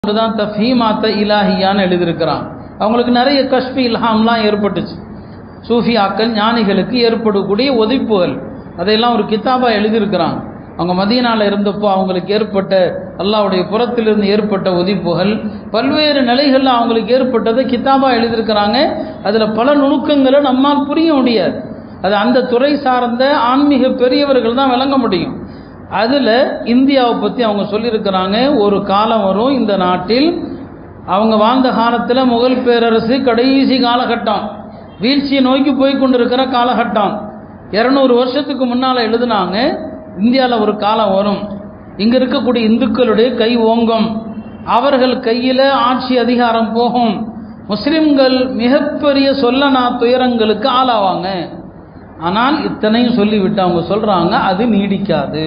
தான் தஃபீமாத்த இலாஹியான்னு எழுதியிருக்கிறான் அவங்களுக்கு நிறைய கஷ்பி இல்ஹாம்லாம் ஏற்பட்டுச்சு சூஃபியாக்கள் ஞானிகளுக்கு ஏற்படக்கூடிய ஒதிப்புகள் அதையெல்லாம் ஒரு கித்தாபாக எழுதியிருக்கிறாங்க அவங்க மதியனால இருந்தப்போ அவங்களுக்கு ஏற்பட்ட அல்லாவுடைய புறத்திலிருந்து ஏற்பட்ட ஒதிப்புகள் பல்வேறு நிலைகளில் அவங்களுக்கு ஏற்பட்டதை கித்தாபாக எழுதியிருக்கிறாங்க அதில் பல நுணுக்கங்களை நம்மால் புரிய முடியாது அது அந்த துறை சார்ந்த ஆன்மீக பெரியவர்கள் தான் விளங்க முடியும் அதில் இந்தியாவை பற்றி அவங்க சொல்லியிருக்கிறாங்க ஒரு காலம் வரும் இந்த நாட்டில் அவங்க வாழ்ந்த காலத்தில் முகல் பேரரசு கடைசி காலகட்டம் வீழ்ச்சியை நோக்கி போய் கொண்டிருக்கிற காலகட்டம் இரநூறு வருஷத்துக்கு முன்னால் எழுதுனாங்க இந்தியாவில் ஒரு காலம் வரும் இங்கே இருக்கக்கூடிய இந்துக்களுடைய கை ஓங்கும் அவர்கள் கையில் ஆட்சி அதிகாரம் போகும் முஸ்லிம்கள் மிகப்பெரிய சொல்லனா துயரங்களுக்கு ஆளாவாங்க ஆனால் இத்தனையும் சொல்லிவிட்டு அவங்க சொல்கிறாங்க அது நீடிக்காது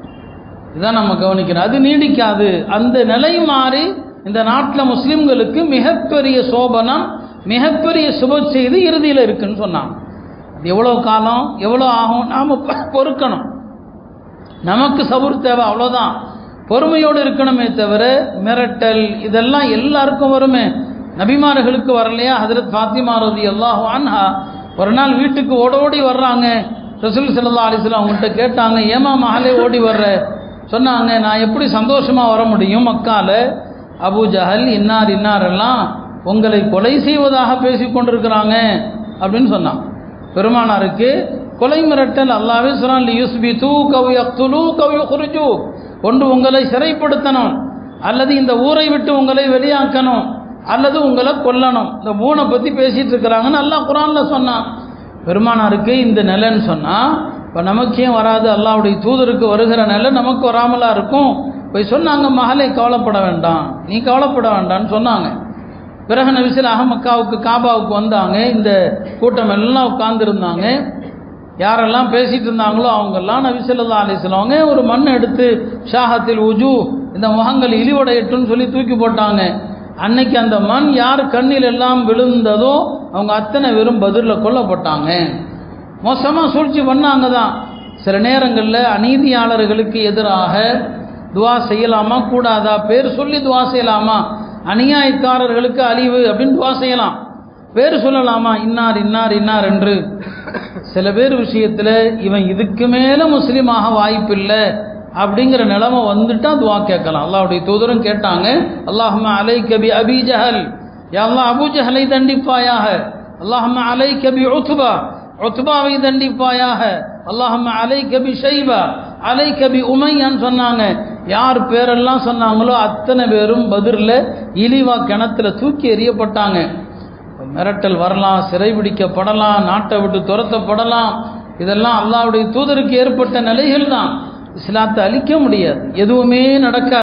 இதான் நம்ம கவனிக்கணும் அது நீடிக்காது அந்த நிலை மாறி இந்த நாட்டில் முஸ்லிம்களுக்கு மிகப்பெரிய சோபனம் மிகப்பெரிய சுப செய்தி இறுதியில் இருக்குன்னு சொன்னாங்க அது எவ்வளோ காலம் எவ்வளோ ஆகும் நாம் பொறுக்கணும் நமக்கு சபுர் தேவை அவ்வளோதான் பொறுமையோடு இருக்கணுமே தவிர மிரட்டல் இதெல்லாம் எல்லாருக்கும் வருமே நபிமார்களுக்கு வரலையா ஹதரத் ஃபாத்திமா ரதி அல்லாஹ் அன்ஹா ஒரு நாள் வீட்டுக்கு ஓடோடி வர்றாங்க ரசூல் சல்லா அலிஸ்லாம் அவங்கள்ட்ட கேட்டாங்க ஏமா மகளே ஓடி வர்ற சொன்னாங்க நான் எப்படி சந்தோஷமாக வர முடியும் மக்கால அபு ஜஹல் இன்னார் இன்னாரெல்லாம் உங்களை கொலை செய்வதாக பேசி கொண்டிருக்கிறாங்க அப்படின்னு சொன்னான் பெருமானாருக்கு கொலை மிரட்டல் அல்லாவே சொன்னான் யூஸ்பி தூ கவி அக்துலு கவி குருஜு ஒன்று உங்களை சிறைப்படுத்தணும் அல்லது இந்த ஊரை விட்டு உங்களை வெளியாக்கணும் அல்லது உங்களை கொல்லணும் இந்த மூணை பற்றி பேசிகிட்டு இருக்கிறாங்கன்னு அல்லாஹ் குரானில் சொன்னான் பெருமானாருக்கு இந்த நிலைன்னு சொன்னால் இப்போ நமக்கு ஏன் வராது அல்லாவுடைய தூதருக்கு வருகிற நிலை நமக்கு வராமலா இருக்கும் போய் சொன்னாங்க மகளே கவலைப்பட வேண்டாம் நீ கவலைப்பட வேண்டாம்னு சொன்னாங்க பிறகு நபிசில் அகமக்காவுக்கு காபாவுக்கு வந்தாங்க இந்த கூட்டம் எல்லாம் உட்கார்ந்துருந்தாங்க யாரெல்லாம் பேசிட்டு இருந்தாங்களோ அவங்கெல்லாம் நபிசல்லா அலிஸ்லவங்க ஒரு மண் எடுத்து ஷாஹத்தில் உஜு இந்த முகங்கள் இழிவடையட்டுன்னு சொல்லி தூக்கி போட்டாங்க அன்னைக்கு அந்த மண் யார் கண்ணில் எல்லாம் விழுந்ததோ அவங்க அத்தனை வெறும் பதிலில் கொல்லப்பட்டாங்க மோசமாக சூழ்ச்சி பண்ணாங்க தான் சில நேரங்களில் அநீதியாளர்களுக்கு எதிராக துவா செய்யலாமா கூடாதா பேர் சொல்லி துவா செய்யலாமா அநியாயக்காரர்களுக்கு அழிவு அப்படின்னு துவா செய்யலாம் பேர் சொல்லலாமா இன்னார் இன்னார் இன்னார் என்று சில பேர் விஷயத்தில் இவன் இதுக்கு மேலே முஸ்லீமாக வாய்ப்பில்லை அப்படிங்கிற நிலைமை வந்துட்டா துவா கேட்கலாம் அல்லாவுடைய தூதரும் கேட்டாங்க அல்லாஹும அலை கபி அபி ஜஹல் யாழ்லா அபு ஜஹலை தண்டிப்பாயாக அல்லாஹும அலை கபி ஒத்துபா ஒத்துபாவை தண்டிப்பாயாக அல்லாஹும அலை கபி ஷைபா அலை கபி உமையான்னு சொன்னாங்க யார் பேரெல்லாம் சொன்னாங்களோ அத்தனை பேரும் பதிரில் இழிவா கிணத்துல தூக்கி எறியப்பட்டாங்க மிரட்டல் வரலாம் சிறைபிடிக்கப்படலாம் நாட்டை விட்டு துரத்தப்படலாம் இதெல்லாம் அல்லாவுடைய தூதருக்கு ஏற்பட்ட நிலைகள் தான் இஸ்லாத்தை அழிக்க முடியாது எதுவுமே நடக்காது